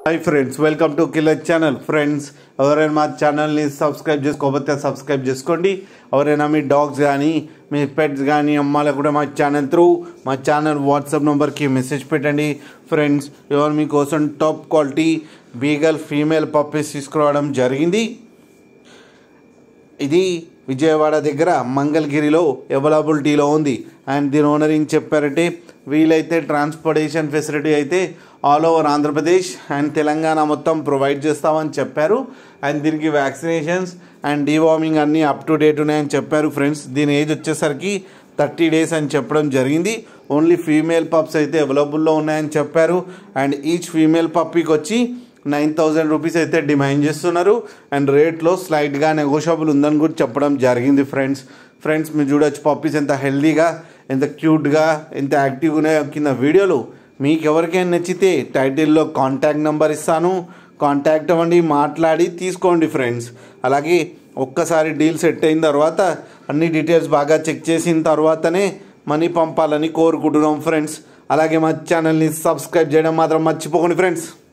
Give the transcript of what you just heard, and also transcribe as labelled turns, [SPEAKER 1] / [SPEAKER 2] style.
[SPEAKER 1] hi friends welcome to killer channel friends ఎవరైనా మా ఛానల్ని సబ్స్క్రైబ్ చేసుకోకపోతే సబ్స్క్రైబ్ చేసుకోండి ఎవరైనా మీ డాగ్స్ కానీ మీ పెట్స్ కానీ అమ్మాలకు కూడా మా ఛానల్ త్రూ మా ఛానల్ వాట్సాప్ నెంబర్కి మెసేజ్ పెట్టండి ఫ్రెండ్స్ ఎవరు మీకోసం top quality beagle female puppies తీసుకురావడం జరిగింది ఇది విజయవాడ దగ్గర మంగళగిరిలో అవైలబిలిటీలో ఉంది అండ్ దీని ఓనర్ ఏం చెప్పారంటే వీలైతే ట్రాన్స్పోర్టేషన్ ఫెసిలిటీ అయితే all over Andhra Pradesh and Telangana మొత్తం ప్రొవైడ్ చేస్తామని చెప్పారు అండ్ దీనికి వ్యాక్సినేషన్స్ అండ్ డీవార్మింగ్ అన్నీ అప్ టు డేట్ ఉన్నాయని చెప్పారు ఫ్రెండ్స్ దీని ఏజ్ వచ్చేసరికి థర్టీ డేస్ అని చెప్పడం జరిగింది ఓన్లీ ఫీమేల్ పప్స్ అయితే అవైలబుల్లో ఉన్నాయని చెప్పారు అండ్ ఈచ్ ఫీమేల్ పప్పీకి వచ్చి నైన్ థౌజండ్ రూపీస్ అయితే డిమాండ్ చేస్తున్నారు అండ్ రేట్లో స్లైట్గా నెగోషియబుల్ ఉందని కూడా చెప్పడం జరిగింది ఫ్రెండ్స్ ఫ్రెండ్స్ మీరు చూడొచ్చు పప్పీస్ ఎంత హెల్దీగా ఎంత క్యూట్గా ఎంత యాక్టివ్గా ఉన్నాయో కింద వీడియోలు మీకు ఎవరికైనా నచ్చితే టైటిల్లో కాంటాక్ట్ నెంబర్ ఇస్తాను కాంటాక్ట్ అవ్వండి మాట్లాడి తీసుకోండి ఫ్రెండ్స్ అలాగే ఒక్కసారి డీల్ సెట్ అయిన తర్వాత అన్ని డీటెయిల్స్ బాగా చెక్ చేసిన తర్వాతనే మనీ పంపాలని కోరుకుంటున్నాం ఫ్రెండ్స్ అలాగే మా ఛానల్ని సబ్స్క్రైబ్ చేయడం మాత్రం మర్చిపోకండి ఫ్రెండ్స్